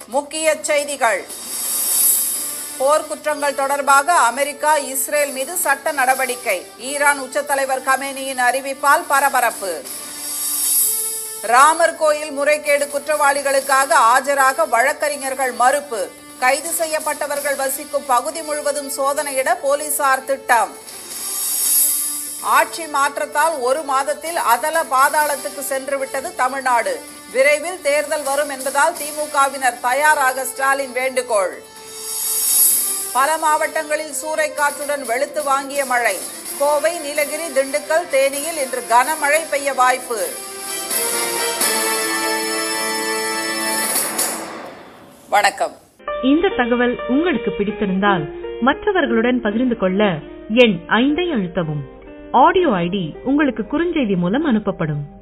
முக்கிய செய்திகள் போர்க்குற்றங்கள் தொடர்பாக அமெரிக்கா இஸ்ரேல் மீது சட்ட நடவடிக்கை ஈரான் உச்சத்தலைவர் கமேனியின் அறிவிப்பால் பரபரப்பு ராமர் கோயில் முறைகேடு குற்றவாளிகளுக்காக ஆஜராக வழக்கறிஞர்கள் மறுப்பு கைது செய்யப்பட்டவர்கள் வசிக்கும் பகுதி முழுவதும் சோதனையிட போலீசார் திட்டம் ஆட்சி மாற்றத்தால் ஒரு மாதத்தில் அதல பாதாளத்துக்கு சென்று விட்டது தமிழ்நாடு விரைவில் தேர்தல் வரும் என்பதால் திமுகவினர் தயாராக ஸ்டாலின் வேண்டுகோள் பல மாவட்டங்களில் சூறைக்காற்றுடன் வெளுத்து வாங்கிய மழை கோவை நீலகிரி திண்டுக்கல் தேனியில் இன்று கனமழை பெய்ய வாய்ப்பு வணக்கம் இந்த தகவல் உங்களுக்கு பிடித்திருந்தால் மற்றவர்களுடன் பகிர்ந்து கொள்ள எண் ஐந்தை அழுத்தவும் ஆடியோ ஐடி உங்களுக்கு குறுஞ்செய்தி மூலம் அனுப்பப்படும்